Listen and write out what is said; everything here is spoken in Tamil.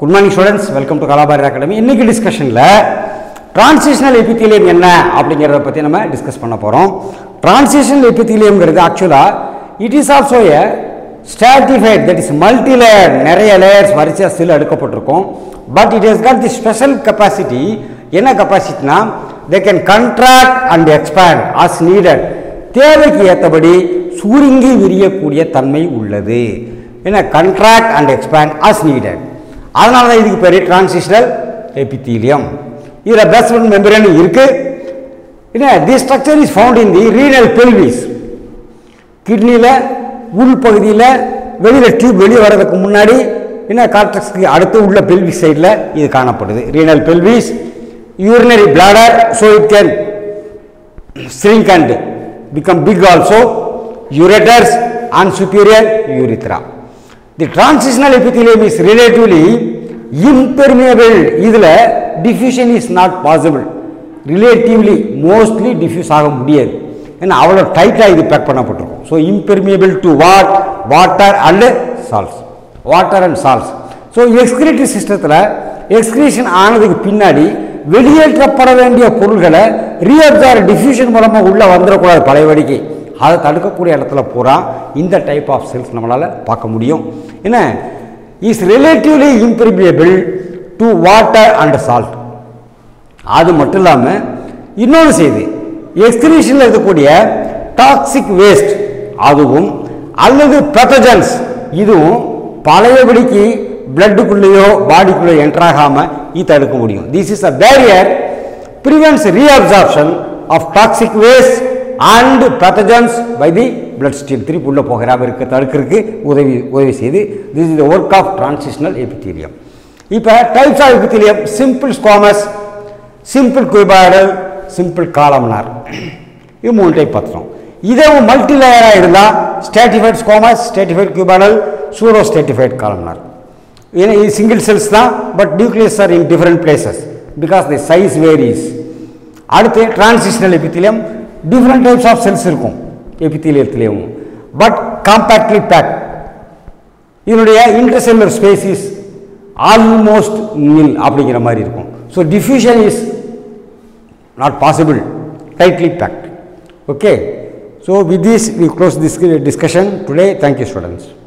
good morning students welcome to Kalabari academy இன்னைக்கு டிஸ்கஷனில் டிரான்சிஷனல் எபித்தீலியம் என்ன அப்படிங்கிறத பற்றி நம்ம டிஸ்கஸ் பண்ண போகிறோம் டிரான்சிஷனல் எபித்தீலியம்ங்கிறது ஆக்சுவலாக it is also a stratified that is multi layer நிறைய லேயர்ஸ் வரிசையாக ஸ்டில் அடுக்கப்பட்டிருக்கும் but it has got the special capacity என்ன கெப்பாசிட்டினா they can contract and expand as needed தேவைக்கு ஏற்றபடி சுருங்கி விரியக்கூடிய தன்மை உள்ளது என்ன contract and expand as needed அதனால தான் இதுக்கு பேர் டிரான்சிஷனல் எபித்தீலியம் இதில் பேஸ்மெண்ட் மெம்பரேன் இருக்கு என்ன the structure is found in the renal pelvis கிட்னியில் உள் பகுதியில் வெளியில் டியூப் வெளியே வர்றதுக்கு முன்னாடி என்ன கார்டெக்ஸ்க்கு அடுத்து உள்ள பெல்விக் சைடில் இது காணப்படுது renal pelvis urinary bladder so it can shrink and become big also ureters and superior urethra the transitional epithelium is relatively impermeable இதுல diffusion is not possible relatively mostly diffuse ஆக முடியாது ஏன்னா அவ்வளோ டைட்டாக இது பேக் பண்ணப்பட்டிருக்கும் so impermeable to what water and salts water and salts so excretory சிஸ்டத்தில் எக்ஸ்கிரீஷன் ஆனதுக்கு பின்னாடி வெளியேற்றப்பட வேண்டிய பொருள்களை ரீஅப்சார் டிஃப்யூஷன் மூலமாக உள்ளே வந்துடக்கூடாது பழையபடிக்கு அதை தடுக்கக்கூடிய இடத்துல பூரா இந்த டைப் ஆஃப் செல்ஸ் நம்மளால் பார்க்க முடியும் என்ன is relatively impermeable to water and salt அது மட்டும் இல்லாமல் இன்னொன்று செய்து எக்ஸ்கிரீஷனில் இருக்கக்கூடிய டாக்ஸிக் வேஸ்ட் அதுவும் அல்லது பெத்தஜன்ஸ் இதுவும் பழையபடிக்கு பிளட்டுக்குள்ளேயோ பாடிக்குள்ளேயோ என்ட்ராகாமல் இது தடுக்க முடியும் this is a barrier prevents reabsorption of toxic waste and pathogens by the blood stream திருப்பி உள்ளே போகிறாம இருக்க தடுக்கிறதுக்கு உதவி உதவி செய்து this is the work of transitional epithelium இப்போ types of epithelium simple squamous simple cuboidal simple columnar இது மூணு டைப் பார்த்துட்டோம் இதே மல்டி லேயராக இருந்தால் ஸ்டேட்டிஃபைட் ஸ்கோமஸ் ஸ்டேட்டிஃபைட் கியூபாடல் சூரோ ஸ்டேட்டிஃபைட் காலம்னார் ஏன்னா இது சிங்கிள் செல்ஸ் தான் but nucleus are in different places because the size varies அடுத்து transitional epithelium different types of cells இருக்கும் எபித்திலியத்திலேயும் பட் காம்பேக்ட்லி பேக் இதனுடைய intercellular space is almost nil அப்படிங்கிற மாதிரி இருக்கும் so diffusion is not possible tightly packed okay so with this we close this discussion today thank you students